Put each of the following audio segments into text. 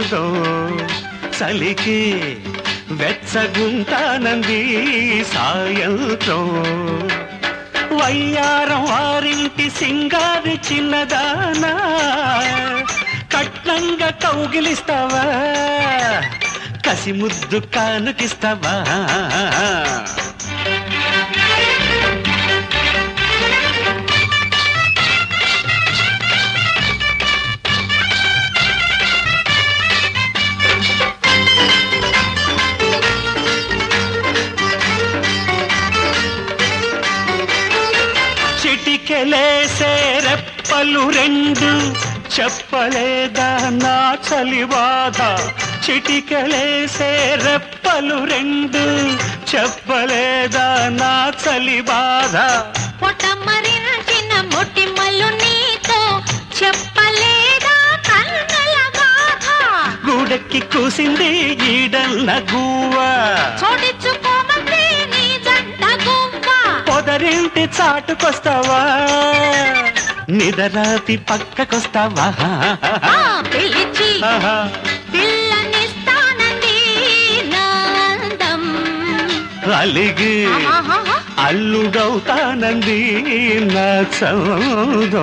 చౌదో చలికి వెచ్చగుంటానంది సాయంత్రం వయ్యారం వారింటి సింగారి చిన్నదానా కట్నంగా కౌగిలిస్తావా కసి ముద్దు కానుకిస్తావా చిటికెలేసే రెప్పలు రెండు చెప్పలేదా నా చలి బాధ చిటికెలేసే రెప్పలు రెండు చెప్పలేదా నా చలి బాధ పొటమరించిన మొటిమలు నీతో చెప్పలేదా కన్నుల బాధ గూడెక్కి కూసింది ఈడన్న గువ్వ చోటిచ్చుకోమంది నీ జంట గువ్వ పొదరింటి చాటుకొస్తావా నిదరాతి పక్కకొస్తావా ఆ పిలిచి ఆహా. పిల్లనిస్తానంది నందం అలిగి ఆహాహా. అల్లుడవుతానంది నా చౌదో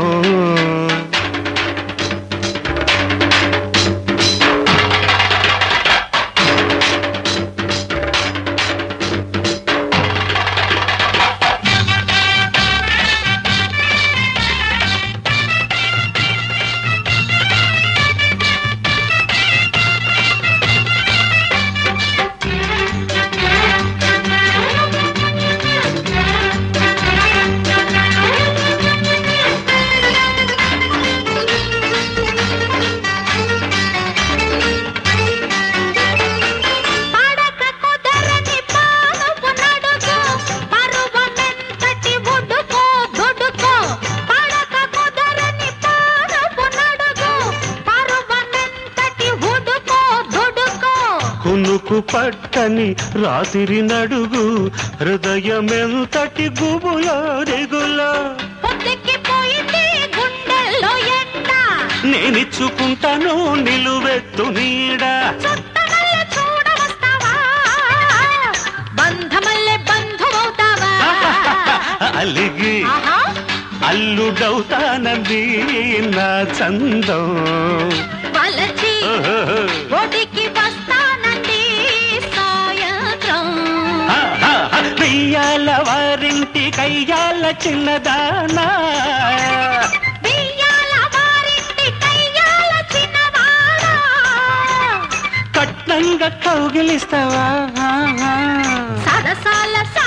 పడక కుదరని పానుపు నడుగు, పరువమెంతటి ఉడుకు దుడుకు. పడక కుదరని పానుపు నడుగు, పరువమెంతటి ఉడుకు దుడుకు. కునుకు పట్టని రాత్రి నడుగు హృదయమెంతటి గుబులో దిగులో పొద్దుకిపోయింది గుండెల్లో ఎండ. నేనిచ్చుకుంటాను నిలువెత్తు నీడ చుట్టమల్లె చూడవస్తావా? బంధమల్లె బంధువవుతావా? అలిగి ఆహా అల్లుడవుతానంది నా చందం వలచి ఓహో. ఒడికి వస్తానండి సాయంత్రం వెయ్యాల వారింటి కయ్యాల చిన్నదానా బియ్యాల వారింటి కయ్యాల చిన్నవాడా కట్నంగా కౌగిలిస్తావా సరసాల